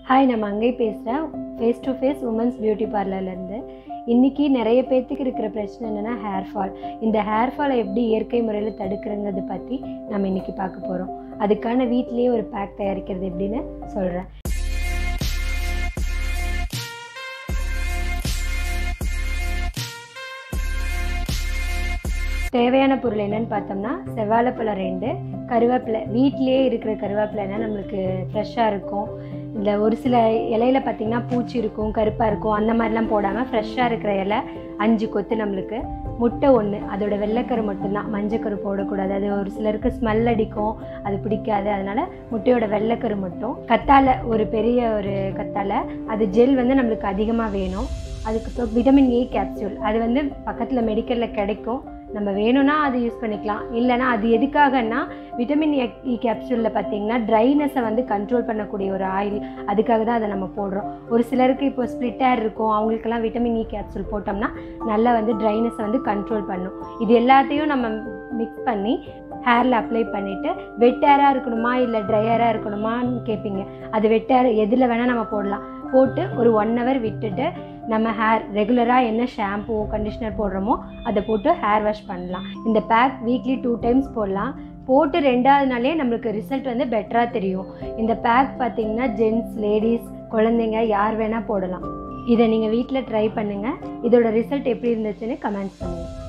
hi நான் மங்கை பேசுகிறேன் face to face women's beauty பார்லர்லேருந்து இன்றைக்கி நிறைய பேர்த்துக்கு இருக்கிற பிரச்சனை என்னென்னா ஹேர் ஃபால் இந்த ஹேர் ஃபாலை எப்படி இயற்கை முறையில் தடுக்கிறங்கிறத பற்றி நம்ம இன்றைக்கி பார்க்க போகிறோம் அதுக்கான வீட்டிலேயே ஒரு பேக் தயாரிக்கிறது எப்படின்னு சொல்கிறேன் தேவையான பொருள் என்னன்னு பார்த்தோம்னா செவ்வாழைப்பழம் ரெண்டு கருவேப்பிலை வீட்டிலேயே இருக்கிற கருவேப்பிலைனா நம்மளுக்கு ஃப்ரெஷ்ஷாக இருக்கும் இந்த ஒரு சில இலையில பார்த்தீங்கன்னா பூச்சி இருக்கும் கருப்பாக இருக்கும் அந்த மாதிரிலாம் போடாமல் ஃப்ரெஷ்ஷாக இருக்கிற இலை அஞ்சு கொத்து நம்மளுக்கு முட்டை ஒன்று அதோட வெள்ளைக்கரு மட்டும்தான் மஞ்சக்கரு போடக்கூடாது அது ஒரு சிலருக்கு ஸ்மெல் அடிக்கும் அது பிடிக்காது அதனால முட்டையோட வெள்ளைக்கரு மட்டும் கத்தாழை ஒரு பெரிய ஒரு கத்தாழை அது ஜெல் வந்து நம்மளுக்கு அதிகமாக வேணும் அதுக்கப்புறம் விட்டமின் ஏ கேப்சூல் அது வந்து பக்கத்தில் மெடிக்கலில் கிடைக்கும் நம்ம வேணும்னா அது யூஸ் பண்ணிக்கலாம் இல்லைனா அது எதுக்காகன்னா விட்டமின் இ கேப்சூலில் பார்த்தீங்கன்னா ட்ரைனஸை வந்து கண்ட்ரோல் பண்ணக்கூடிய ஒரு ஆயில் அதுக்காக தான் அதை நம்ம போடுறோம் ஒரு சிலருக்கு இப்போ ஸ்ப்ளிட் ஹேர் இருக்கும் அவங்களுக்கெல்லாம் விட்டமின் இ கேப்சூல் போட்டோம்னா நல்லா வந்து ட்ரைனஸை வந்து கண்ட்ரோல் பண்ணும் இது எல்லாத்தையும் நம்ம மிக்ஸ் பண்ணி ஹேரில் அப்ளை பண்ணிவிட்டு வெட் ஹேராக இருக்கணுமா இல்லை ட்ரை ஹேராக இருக்கணுமான்னு கேட்பீங்க அது வெட் ஹேர் எதில் வேணால் நம்ம போடலாம் போட்டு ஒரு ஒன் ஹவர் விட்டுட்டு நம்ம ஹேர் ரெகுலராக என்ன ஷாம்பு கண்டிஷ்னர் போடுறோமோ அதை போட்டு ஹேர் வாஷ் பண்ணலாம் இந்த பேக் வீக்லி டூ டைம்ஸ் போடலாம் போட்டு ரெண்டாவது நாளே நம்மளுக்கு ரிசல்ட் வந்து பெட்டராக தெரியும் இந்த பேக் பார்த்தீங்கன்னா ஜென்ட்ஸ் லேடிஸ் குழந்தைங்க யார் வேணால் போடலாம் இதை நீங்கள் வீட்டில் ட்ரை பண்ணுங்கள் இதோட ரிசல்ட் எப்படி இருந்துச்சுன்னு கமெண்ட் பண்ணுங்கள்